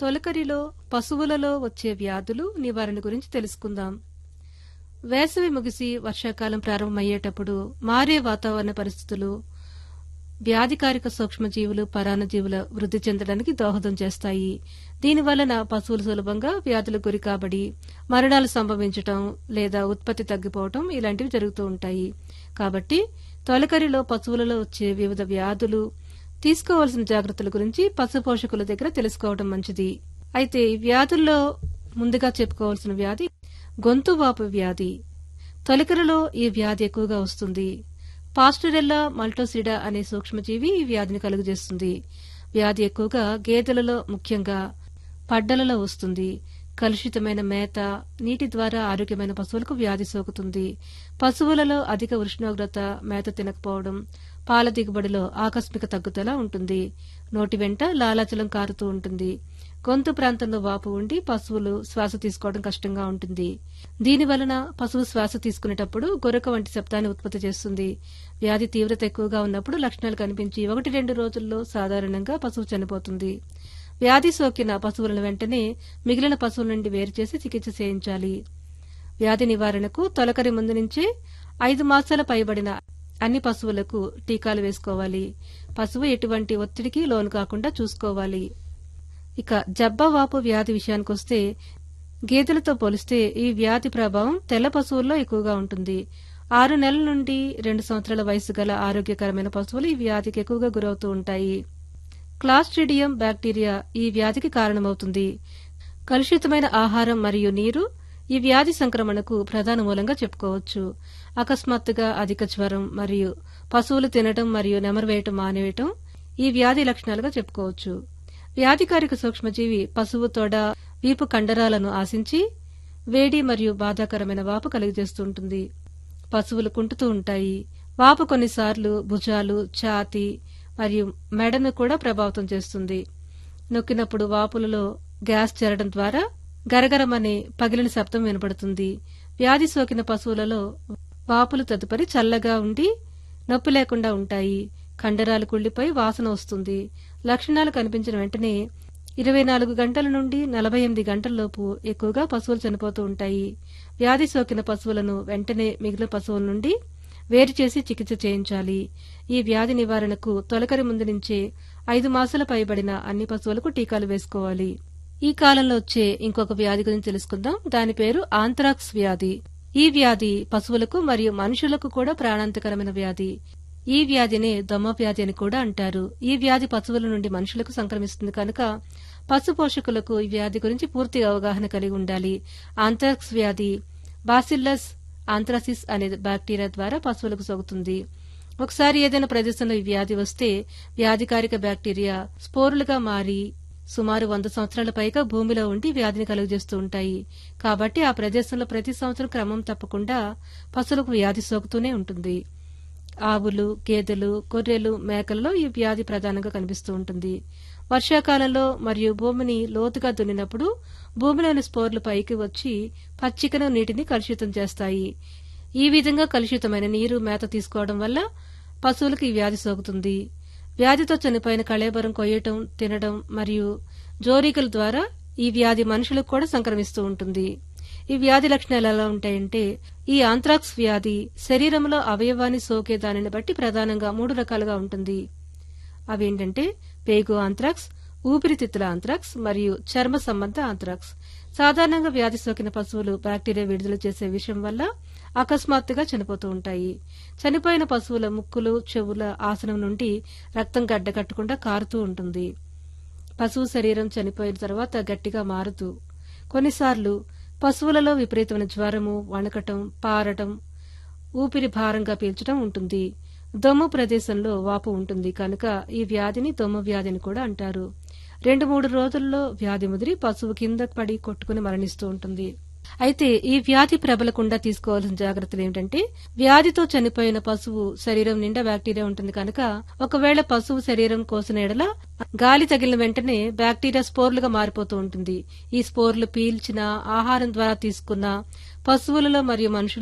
తొలకరిలో పశువులలో వచ్చే వ్యాధులు నివారణ గురించి తెలుసుకుందాం వేసవి ముగిసి వర్షాకాలం ప్రారంభమయ్యేటప్పుడు మారే వాతావరణ పరిస్థితులు వ్యాధికారిక సూక్ష్మజీవులు పరాన్నజీవుల వృద్ధి చెందడానికి దోహదం చేస్తాయి దీనివలన పశువులు సులభంగా వ్యాధులకు గురి కాబడి మరణాలు సంభవించటం లేదా ఉత్పత్తి తగ్గిపోవటం ఇలాంటివి జరుగుతూ ఉంటాయి కాబట్టి తొలకరిలో పశువులలో వచ్చే వివిధ వ్యాధులు తీసుకోవాల్సిన జాగ్రత్తల గురించి పశు పోషకుల దగ్గర తెలుసుకోవడం మంచిది అయితే ఈ వ్యాధుల్లో ముందుగా చెప్పుకోవాల్సిన వ్యాధి గొంతు వాపు వ్యాధి తొలకరిలో ఈ వ్యాధి ఎక్కువగా వస్తుంది పాస్టరెల్లా మల్టోసిడా అనే సూక్ష్మజీవి ఈ వ్యాధిని కలుగజేస్తుంది వ్యాధి ఎక్కువగా గేదెలలో ముఖ్యంగా పడ్డలలో వస్తుంది కలుషితమైన మేత నీటి ద్వారా ఆరోగ్యమైన పశువులకు వ్యాధి సోకుతుంది పశువులలో అధిక ఉష్ణోగ్రత మేత తినకపోవడం పాల దిగుబడిలో ఆకస్మిక తగ్గుదల ఉంటుంది నోటి వెంట లాలాచలం కారుతూ ఉంటుంది గొంతు ప్రాంతంలో వాపు ఉండి పశువులు శ్వాస తీసుకోవడం కష్టంగా ఉంటుంది దీని వలన పశువు శ్వాస తీసుకునేటప్పుడు గొరక వంటి శబ్దాన్ని ఉత్పత్తి చేస్తుంది వ్యాధి తీవ్రత ఎక్కువగా ఉన్నప్పుడు లక్షణాలు కనిపించి ఒకటి రెండు రోజుల్లో సాధారణంగా పశువు చనిపోతుంది వ్యాధి సోకిన పశువులను వెంటనే మిగిలిన పశువుల నుండి వేరు చేసి చికిత్స చేయించాలి వ్యాధి నివారణకు తొలకరి ముందు నుంచే ఐదు మాసాల పైబడిన అన్ని పశువులకు టీకాలు వేసుకోవాలి పశువు ఎటువంటి ఒత్తిడికి లోను కాకుండా చూసుకోవాలి ఇక జబ్బవాపు వ్యాధి విషయానికొస్తే గేదెలతో పోలిస్తే ఈ వ్యాధి ప్రభావం తెల్ల పశువుల్లో ఎక్కువగా ఉంటుంది ఆరు నెలల నుండి రెండు సంవత్సరాల వయసు గల ఆరోగ్యకరమైన పశువులు ఈ వ్యాధికి ఎక్కువగా గురవుతూ ఉంటాయి క్లాస్ట్రిడియం బ్యాక్టీరియా ఈ వ్యాధికి కారణమవుతుంది కలుషితమైన ఆహారం మరియు నీరు ఈ వ్యాధి సంక్రమణకు ప్రధాన మూలంగా చెప్పుకోవచ్చు అకస్మాత్తుగా అధిక జ్వరం మరియు పశువులు తినటం మరియు నెమరవేయటం మానేయటం ఈ వ్యాధి లక్షణాలుగా చెప్పుకోవచ్చు వ్యాధికారిక సూక్ష్మజీవి పశువు తొడ వీపు కండరాలను ఆశించి వేడి మరియు బాధాకరమైన వాపు కలుగజేస్తుంటుంది పశువులు కుంటుతూ ఉంటాయి వాపు కొన్నిసార్లు భుజాలు ఛాతి మరియు మెడను కూడా ప్రభావితం చేస్తుంది నొక్కినప్పుడు వాపులలో గ్యాస్ చేరడం ద్వారా గరగరమనే పగిలిన శబ్దం వినపడుతుంది వ్యాధి సోకిన పశువులలో వాపులు తదుపరి చల్లగా ఉండి నొప్పి లేకుండా ఉంటాయి కండరాలు కుళ్లిపై వాసన వస్తుంది లక్షణాలు కనిపించిన వెంటనే ఇరవై నాలుగు గంటల నుండి నలభై ఎనిమిది గంటల్లోపు ఎక్కువగా పశువులు చనిపోతూ ఉంటాయి వ్యాధి సోకిన పశువులను వెంటనే మిగిలిన పశువుల నుండి వేరు చేసి చికిత్స చేయించాలి ఈ వ్యాధి నివారణకు తొలకరి ముందు నుంచే ఐదు మాసాల పైబడిన అన్ని పశువులకు టీకాలు వేసుకోవాలి ఈ కాలంలో వచ్చే ఇంకొక వ్యాధి గురించి తెలుసుకుందాం దాని పేరు ఆంథ్రాక్స్ వ్యాధి ఈ వ్యాధి పశువులకు మరియు మనుషులకు కూడా ప్రాణాంతకరమైన వ్యాధి ఈ వ్యాధినే దొమ్మ వ్యాధి అని కూడా అంటారు ఈ వ్యాధి పశువుల నుండి మనుషులకు సంక్రమిస్తుంది కనుక పశు పోషకులకు ఈ వ్యాధి గురించి పూర్తి అవగాహన కలిగి ఉండాలి ఆంథ్రాక్స్ వ్యాధి బాసిల్లస్ ఆంథ్రాసిస్ అనే బ్యాక్టీరియా ద్వారా పశువులకు సోకుతుంది ఒకసారి ఏదైనా ప్రదేశంలో ఈ వ్యాధి వస్తే వ్యాధికారిక బ్యాక్టీరియా స్పోరులుగా మారి సుమారు వంద సంవత్సరాల పైగా భూమిలో ఉండి వ్యాధిని కలుగజేస్తూ ఉంటాయి కాబట్టి ఆ ప్రదేశంలో ప్రతి సంవత్సరం క్రమం తప్పకుండా పశువులకు వ్యాధి సోకుతూనే ఉంటుంది ఆవులు గేదెలు గొర్రెలు మేకలలో ఈ వ్యాధి ప్రధానంగా కనిపిస్తూ ఉంటుంది వర్షాకాలంలో మరియు భూమిని లోతుగా దున్నినప్పుడు భూమిలోని స్పోర్లు పైకి వచ్చి పచ్చికను నీటిని కలుషితం చేస్తాయి ఈ విధంగా కలుషితమైన నీరు మేత తీసుకోవడం వల్ల పశువులకు ఈ వ్యాధి సోకుతుంది వ్యాధితో చనిపోయిన కళేబరం కొయ్యటం తినడం మరియు జోరీకల ద్వారా ఈ వ్యాధి మనుషులకు కూడా సంక్రమిస్తూ ఉంటుంది ఈ వ్యాధి లక్షణాలు ఎలా ఉంటాయంటే ఈ ఆంథ్రాక్స్ వ్యాధి శరీరంలో అవయవాన్ని సోకే దానిని బట్టి ప్రధానంగా మూడు రకాలుగా ఉంటుంది అవేంటంటే పేగు ఆంథ్రాక్స్ ఊపిరితిత్తుల ఆంథ్రాక్స్ మరియు చర్మ సంబంధ ఆంథ్రాక్స్ సాధారణంగా వ్యాధి సోకిన పశువులు బ్యాక్టీరియా విడుదల చేసే విషయం వల్ల అకస్మాత్తుగా చనిపోతూ ఉంటాయి చనిపోయిన పశువుల ముక్కులు చెవుల ఆసనం నుండి రక్తం గడ్డకట్టకుండా కారుతూ ఉంటుంది పశువు శరీరం చనిపోయిన తర్వాత గట్టిగా మారుతూ కొన్నిసార్లు పశువులలో విపరీతమైన జ్వరము వణకటం పారటం ఊపిరి భారంగా పీల్చడం ఉంటుంది దొమ్ము ప్రదేశంలో వాపు ఉంటుంది కనుక ఈ వ్యాధిని దొమ్మ వ్యాధిని కూడా అంటారు రెండు మూడు రోజుల్లో వ్యాధి ముదిరి పశువు కింద పడి కొట్టుకుని మరణిస్తూ ఉంటుంది అయితే ఈ వ్యాధి ప్రబలకుండా తీసుకోవాల్సిన జాగ్రత్తలు ఏమిటంటే వ్యాధితో చనిపోయిన పశువు శరీరం నిండా బ్యాక్టీరియా ఉంటుంది కనుక ఒకవేళ పశువు శరీరం కోసిన ఎడల గాలి తగిలిన వెంటనే బ్యాక్టీరియా స్పోర్లుగా మారిపోతూ ఉంటుంది ఈ స్పోర్లు పీల్చిన ఆహారం ద్వారా తీసుకున్న పశువులలో మరియు మనుషులు